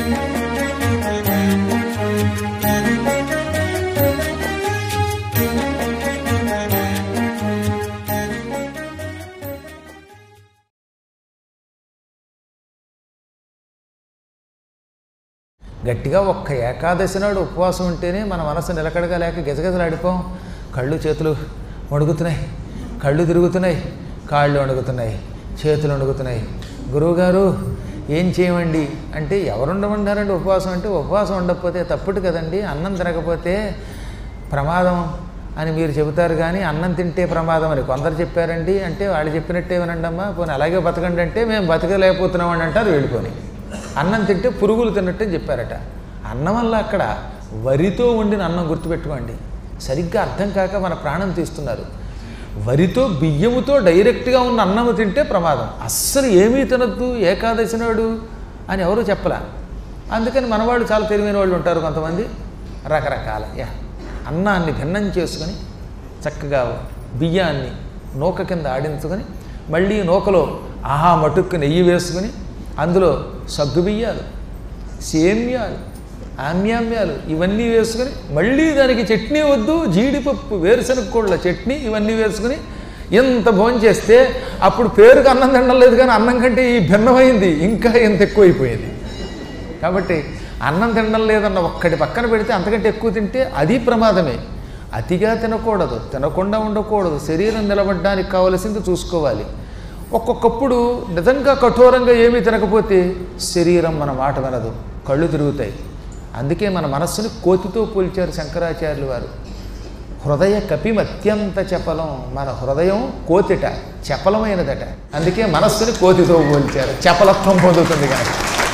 గట్టిగా ఒక్క ఏకాదశి నాడు ఉపవాసం ఉంటేనే మన మనసు నిలకడగా లేక గజగజలాడిపోం కళ్ళు చేతులు వణుకుతున్నాయి కళ్ళు తిరుగుతున్నాయి కాళ్ళు వణుకుతున్నాయి చేతులు వణుకుతున్నాయి గురువుగారు ఏం చేయమండి అంటే ఎవరు ఉండమన్నారండి ఉపవాసం అంటే ఉపవాసం ఉండకపోతే తప్పుడు కదండి అన్నం తినకపోతే ప్రమాదం అని మీరు చెబుతారు కానీ అన్నం తింటే ప్రమాదం అని కొందరు చెప్పారండి అంటే వాళ్ళు చెప్పినట్టే వినండి అమ్మా పోనీ అలాగే బతకండి అంటే మేము బతకలేకపోతున్నామని అంటారు వెళ్ళిపోని అన్నం తింటే పురుగులు తిన్నట్టు అని చెప్పారట అన్నం వల్ల అక్కడ వరితో వండిన అన్నం గుర్తుపెట్టుకోండి సరిగ్గా అర్థం కాక మన ప్రాణం తీస్తున్నారు వరితో బియ్యముతో డైరెక్ట్గా ఉన్న అన్నము తింటే ప్రమాదం అస్సలు ఏమీ తినద్దు ఏకాదశి నాడు అని ఎవరు చెప్పలా అందుకని మనవాళ్ళు చాలా తెలివైన వాళ్ళు ఉంటారు కొంతమంది రకరకాల యా అన్నాన్ని భిన్నం చేసుకొని చక్కగా బియ్యాన్ని నూక కింద ఆడించుకొని మళ్ళీ నూకలో ఆహా మటుక్కు నెయ్యి వేసుకుని అందులో సగ్గు బియ్యాలు సేమ్యాలు ఆమ్యామ్యాలు ఇవన్నీ వేసుకుని మళ్ళీ దానికి చట్నీ వద్దు జీడిపప్పు వేరుశనగ కోళ్ళ చట్నీ ఇవన్నీ వేసుకుని ఎంత భోజనం చేస్తే అప్పుడు పేరుకు అన్నం తినడం లేదు కానీ అన్నం కంటే ఈ భిన్నమైంది ఇంకా ఎంత ఎక్కువైపోయింది కాబట్టి అన్నం తినడం లేదన్న ఒక్కటి పక్కన పెడితే అంతకంటే ఎక్కువ తింటే అది ప్రమాదమే అతిగా తినకూడదు తినకుండా ఉండకూడదు శరీరం నిలబడడానికి కావలసింది చూసుకోవాలి ఒక్కొక్కప్పుడు నిజంగా కఠోరంగా ఏమీ తినకపోతే శరీరం మన మాట వినదు కళ్ళు తిరుగుతాయి అందుకే మన మనస్సుని కోతితో పోల్చారు శంకరాచార్యులు వారు హృదయ కపిం అత్యంత చపలం మన హృదయం కోతిట చపలమైనదట అందుకే మనస్సుని కోతితో పోల్చారు చపలత్వం పొందుతుంది కనుక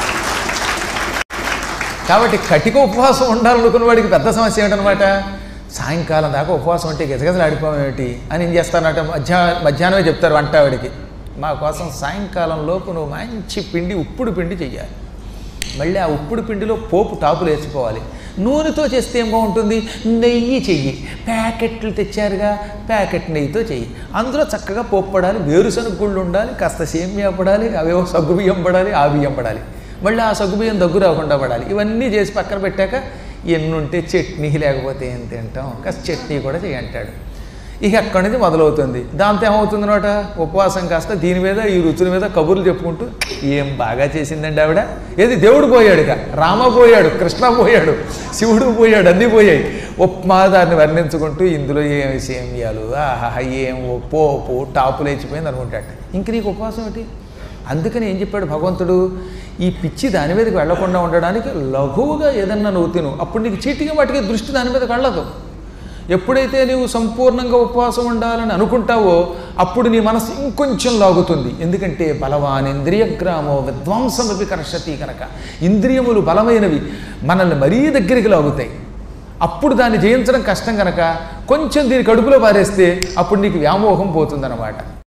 కాబట్టి కటిక ఉపవాసం ఉండాలనుకున్న వాడికి పెద్ద సమస్య ఏమిటనమాట సాయంకాలం దాకా ఉపవాసం ఉంటే గజగజలు ఆడిపోవేమిటి అని ఏం చేస్తానట మధ్యా మధ్యాహ్నమే చెప్తారు వంటవాడికి మా కోసం సాయంకాలం లోపు నువ్వు మంచి పిండి ఉప్పుడు పిండి చెయ్యాలి మళ్ళీ ఆ ఉప్పుడు పిండిలో పోపు టాపులు వేసుకోవాలి నూనెతో చేస్తే ఏం బాగుంటుంది నెయ్యి చెయ్యి ప్యాకెట్లు తెచ్చారుగా ప్యాకెట్ నెయ్యితో చెయ్యి అందులో చక్కగా పోపు పడాలి వేరుశనగ గుళ్ళు ఉండాలి కాస్త సేమియా పడాలి అవేవో సగ్గు బియ్యం పడాలి ఆ బియ్యం పడాలి మళ్ళీ ఆ సగ్గు బియ్యం దగ్గు రాకుండా పడాలి ఇవన్నీ చేసి పక్కన పెట్టాక ఎన్నుంటే చట్నీ లేకపోతే ఏం తింటాం కాస్త చట్నీ కూడా చెయ్యి అంటాడు ఇక అక్కడి నుంచి మొదలవుతుంది దాంతో ఏమవుతుంది అనమాట ఉపవాసం కాస్త దీని మీద ఈ రుచుల మీద కబుర్లు చెప్పుకుంటూ ఏం బాగా చేసిందండి ఆవిడ ఏది దేవుడు పోయాడు ఇక రామ పోయాడు కృష్ణ పోయాడు శివుడు పోయాడు అన్నీ పోయాయి ఉప్మా దాన్ని వర్ణించుకుంటూ ఇందులో ఏం సేమియాలు ఆహా ఏం పోపు టాపు లేచిపోయింది అనుకుంటాడు ఇంక నీకు ఉపవాసం ఏంటి అందుకని ఏం చెప్పాడు భగవంతుడు ఈ పిచ్చి దాని మీదకి వెళ్లకుండా ఉండడానికి లఘువుగా ఏదన్నా నువ్వు తిను అప్పుడు నీకు చీటికి వాటికి దృష్టి దాని మీదకి వెళ్ళదు ఎప్పుడైతే నీవు సంపూర్ణంగా ఉపవాసం ఉండాలని అనుకుంటావో అప్పుడు నీ మనసు ఇంకొంచెం లాగుతుంది ఎందుకంటే బలవాన్ ఇంద్రియగ్రామో విధ్వంసమపి కర్షతి కనుక ఇంద్రియములు బలమైనవి మనల్ని మరీ దగ్గరికి లాగుతాయి అప్పుడు దాన్ని జయించడం కష్టం కనుక కొంచెం దీని కడుపులో పారేస్తే అప్పుడు నీకు వ్యామోహం పోతుందన్నమాట